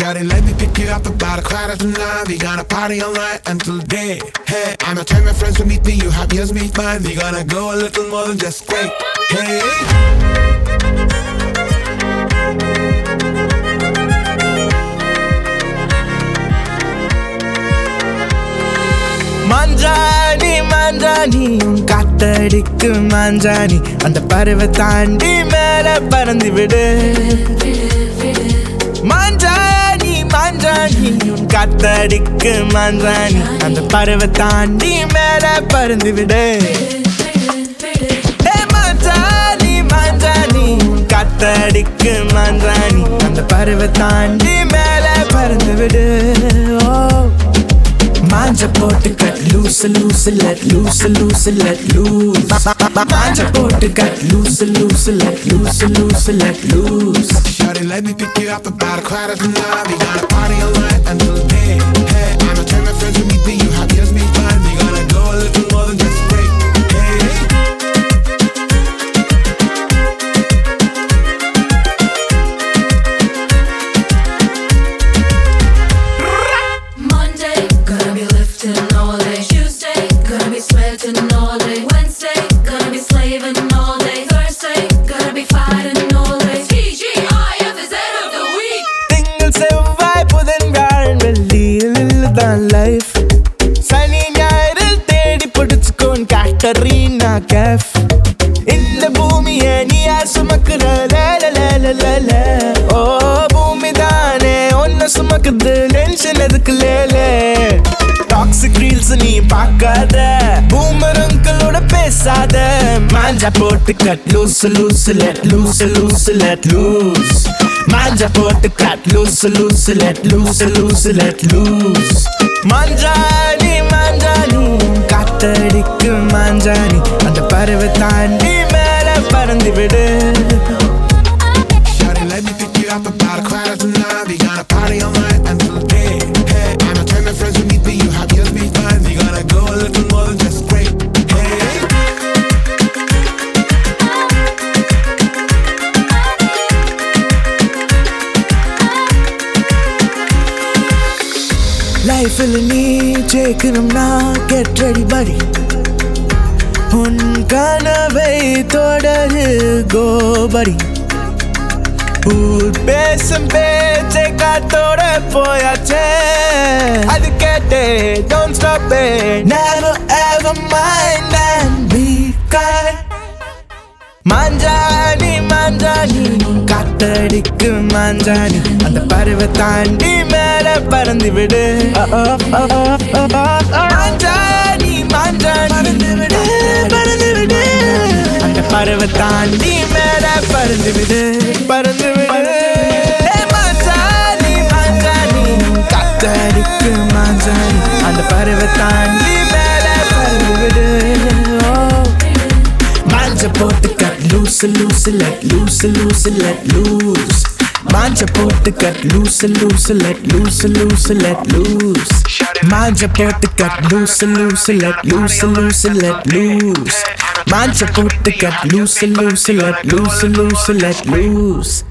Shawty, let me pick you up about a quarter to nine. We gonna party all night until day. Hey, I'ma tell my friends to meet me. You have yours, meet mine. We gonna go a little more than just great. Hey. மாஞ்சாணி மாஞ்சாணி உன் காத்தடிக்கு மாஞ்சாணி அந்த பறவை தாண்டி மேல பறந்து விடு மாஞ்சாணி மாஞ்சாணி உன் காத்தடிக்கு மாஞ்சாணி அந்த பறவை தாண்டி மேல பறந்து விடு ஏ மாஞ்சாணி மாஞ்சாணி உன் காத்தடிக்கு மாஞ்சாணி அந்த பறவை தாண்டி மேல பறந்து விடு ஓ மாஞ்ச போட்டு cut loose loose let loose loose let loose மாஞ்ச போட்டு cut loose loose let loose loose let loose Shawty, let me pick you up about a quarter to nine. We gonna party all night until day. Hey, I'ma tell my friends to meet me. You have yours, meet mine. We gonna go a little more than just great. Hey. Monday, gonna be lifting all day. Tuesday, gonna be sweating all day. Wednesday, gonna be slaving all day. Thursday, gonna be fighting all day. TGIF is end of the week. திங்கள் செவ்வாய் புதன் வியாழன் வெள்ளியில் தான் life சனி ஞாயிறில் தேடி பிடிச்சுக்கோன் கேட்டரீனா cafe இந்த பூமியை நீயா சுமக்குற லேல லேல லேல ஓ பூமி தானே ஒன்ன சுமக்குது டென்ஷன் எதுக்கு லேலே டாக்ஸிக் ரீல்ஸ் நீ பார்க்காத பூமர் அங்கிளோட பேசாத மாஞ்சா போட்டு cut loose loose let loose loose let loose மாஞ்சா போட்டு cut loose loose let loose loose let loose மாஞ்சாணி மாஞ்சாணி காத்தடிக்கு மாஞ்சாணி அந்த பறவை தாண்டி மேல பறந்து விடு Shawty, let me pick you up about a quarter to nine. We gonna party all night until day. Hey, I'ma tell my friends to meet me. You have yours, meet mine. We gonna go a little more than just great. Hey. லைஃபில் நீ ஜெயிக்கணும்னா get ready படி உன் கனவை தொடரு கோபடி ஊர் பேசும் பேச்சை காத்தோட போயாச்சே அது கேட்டே don't stop never ever mind and be kind மாஞ்சாணி மாஞ்சாணி காத்தடிக்கு மாஞ்சாணி அந்த பறவை தாண்டி மேல பறந்து விடு மாஞ்சாணி மாஞ்சாணி பறந்து விடு பறந்து விடு அந்த பறவை தாண்டி மேல பறந்து விடு பறந்து விடு ஏ மாஞ்சாணி மாஞ்சாணி காத்தடிக்கு மாஞ்சாணி அந்த பறவை தாண்டி மேல பறந்து விடு ஓ Manja போட்டு cut loose loose let loose loose let loose மாஞ்ச போட்டு cut loose loose let loose loose let loose மாஞ்ச போட்டு cut loose loose let loose loose let loose மாஞ்ச போட்டு cut loose loose let loose loose let loose